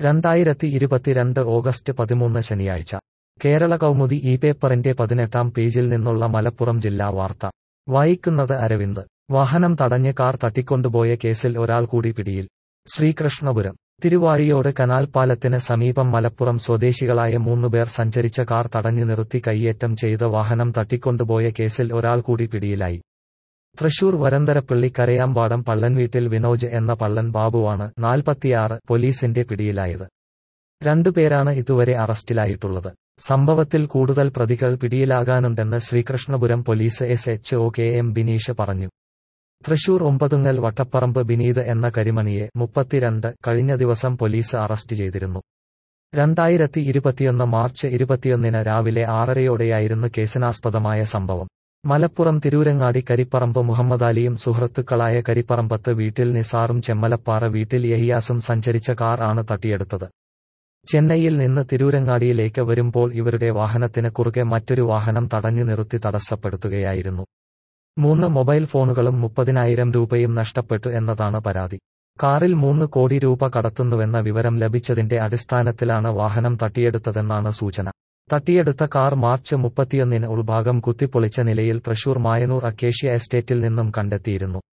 രണ്ടായിരത്തി ഇരുപത്തിരണ്ട് ഓഗസ്റ്റ് പതിമൂന്ന് ശനിയാഴ്ച കേരള കൗമുദി ഈ പേപ്പറിന്റെ പതിനെട്ടാം പേജിൽ നിന്നുള്ള മലപ്പുറം ജില്ലാ വാർത്ത വായിക്കുന്നത് അരവിന്ദ് വാഹനം തടഞ്ഞ് കാർ തട്ടിക്കൊണ്ടുപോയ കേസിൽ ഒരാൾ കൂടി പിടിയിൽ ശ്രീകൃഷ്ണപുരം തിരുവാഴിയോട് കനാൽ പാലത്തിന് സമീപം മലപ്പുറം സ്വദേശികളായ മൂന്നുപേർ സഞ്ചരിച്ച കാർ തടഞ്ഞു നിർത്തി കൈയേറ്റം ചെയ്ത വാഹനം തട്ടിക്കൊണ്ടുപോയ കേസിൽ ഒരാൾ കൂടി പിടിയിലായി തൃശൂർ വരന്തരപ്പള്ളി കരയാമ്പാടം പള്ളൻ വീട്ടിൽ വിനോജ് എന്ന പള്ളൻ ബാബുവാണ് നാൽപ്പത്തിയാറ് പോലീസിന്റെ പിടിയിലായത് രണ്ടുപേരാണ് ഇതുവരെ അറസ്റ്റിലായിട്ടുള്ളത് സംഭവത്തിൽ കൂടുതൽ പ്രതികൾ പിടിയിലാകാനുണ്ടെന്ന് Sreekrishnapuram police S H O K M Bineesh പറഞ്ഞു തൃശൂർ ഒമ്പതുങ്ങൽ വട്ടപ്പറമ്പ് ബിനീത് എന്ന കരിമണിയെ മുപ്പത്തിരണ്ട് കഴിഞ്ഞ ദിവസം പോലീസ് അറസ്റ്റ് ചെയ്തിരുന്നു രണ്ടായിരത്തി ഇരുപത്തിയൊന്ന് മാർച്ച് ഇരുപത്തിയൊന്നിന് രാവിലെ ആറരയോടെയായിരുന്നു കേസിനാസ്പദമായ സംഭവം മലപ്പുറം തിരൂരങ്ങാടി കരിപ്പറമ്പ് മുഹമ്മദാലിയും സുഹൃത്തുക്കളായ കരിപ്പറമ്പത്ത് വീട്ടിൽ നിസാറും ചെമ്മലപ്പാറ വീട്ടിൽ യഹിയാസും സഞ്ചരിച്ച കാർ ആണ് തട്ടിയെടുത്തത് ചെന്നൈയിൽ നിന്ന് തിരൂരങ്ങാടിയിലേക്ക് വരുമ്പോൾ ഇവരുടെ വാഹനത്തിന് കുറുകെ മറ്റൊരു വാഹനം തടഞ്ഞു നിർത്തി തടസ്സപ്പെടുത്തുകയായിരുന്നു മൂന്ന് മൊബൈൽ ഫോണുകളും മുപ്പതിനായിരം രൂപയും നഷ്ടപ്പെട്ടു എന്നതാണ് പരാതി കാറിൽ മൂന്ന് കോടി രൂപ കടത്തുന്നുവെന്ന വിവരം ലഭിച്ചതിന്റെ അടിസ്ഥാനത്തിലാണ് വാഹനം തട്ടിയെടുത്തതെന്നാണ് സൂചന തട്ടിയെടുത്ത കാർ മാർച്ച് മുപ്പത്തിയൊന്നിന് ഉൾഭാഗം കുത്തിപ്പൊളിച്ച നിലയിൽ തൃശൂർ മായനൂർ അക്കേഷ്യ എസ്റ്റേറ്റിൽ നിന്നും കണ്ടെത്തിയിരുന്നു